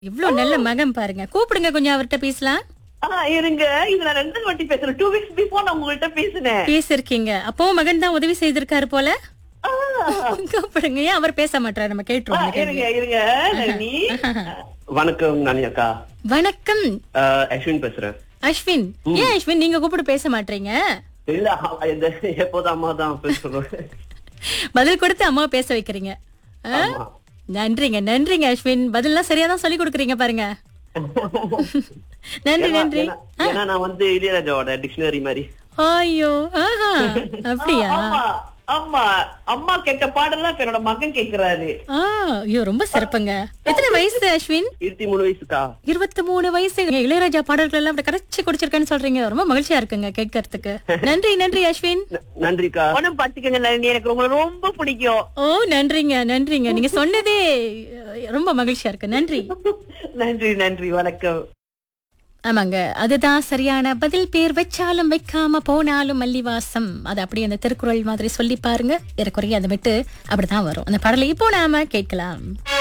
இவ்வளவு நல்ல மகன் பாருங்க கூப்பிடுங்க கொஞ்சம் அவர்கிட்ட பேசலாம் ஆ இருங்க இது நான் ரெண்டு வாட்டி பேசுறேன் டூ வீக்ஸ் பிஃபோர் நான் உங்கள்கிட்ட பேசினேன் பேசிருக்கீங்க அப்பவும் மகன் தான் உதவி செய்திருக்காரு போல ஆ, கூப்பிடுங்க ஏன் அவர் பேச மாட்டாரு நம்ம ஆ, கேட்டுருவோம் இருங்க இருங்க நளினி வணக்கம் நானி அக்கா வணக்கம் அஹ், அஸ்வின் பேசுறேன் அஸ்வின் ஏன் அஸ்வின் நீங்க கூப்பிட்டு பேச மாட்டீங்க இல்ல அ- இந்த எப்போதும் அம்மா தான் பேசுறோம் பதில் கொடுத்து அம்மா பேச வைக்கிறீங்க ஆ? ஆமா. நன்றிங்க நன்றிங்க அஸ்வின் பதில்லாம் சரியா தான் சொல்லி கொடுக்குறீங்க பாருங்க நன்றி ஏன்னா- நன்றி ஏன்னா- ஏன்னா நான் வந்து இளையராஜாவோட டிக்ஷனரி மாதிரி ஐயோ ஆஹா அப்படியா ஆமா ஆமா அம்மா கேட்ட பாடலாம் இப்ப என்னோட மகன் கேக்குறாரு ஆ ஐயோ ரொம்ப சிறப்புங்க எத்தனை வயசு அஸ்வின் இருபத்தி மூணு வயசுக்கா இருபத்தி மூணு வயசு இளையராஜா பாடல்கள் எல்லாம் அப்படி கரைச்சு குடிச்சிருக்கேன்னு சொல்றீங்க ரொம்ப மகிழ்ச்சியா இருக்குங்க கேட்கறதுக்கு நன்றி நன்றி அஸ்வின் ந- நன்றிக்கா அவனும் பாத்துக்கங்க நளினி எனக்கு உங்களை ரொம்ப பிடிக்கும் ஓ நன்றிங்க நன்றிங்க நீங்க சொன்னதே அஹ், ரொம்ப மகிழ்ச்சியா இருக்கு நன்றி நன்றி நன்றி வணக்கம் ஆமாங்க அதுதான் சரியான பதில் பேர் வச்சாலும் வைக்காம போனாலும் மல்லிவாசம் அது அப்படியே அந்த திருக்குறள் மாதிரி சொல்லி பாருங்க ஏறக்குறைய அதை விட்டு அப்படிதான் வரும் அந்த பாடலை இப்போ நாம கேட்கலாம்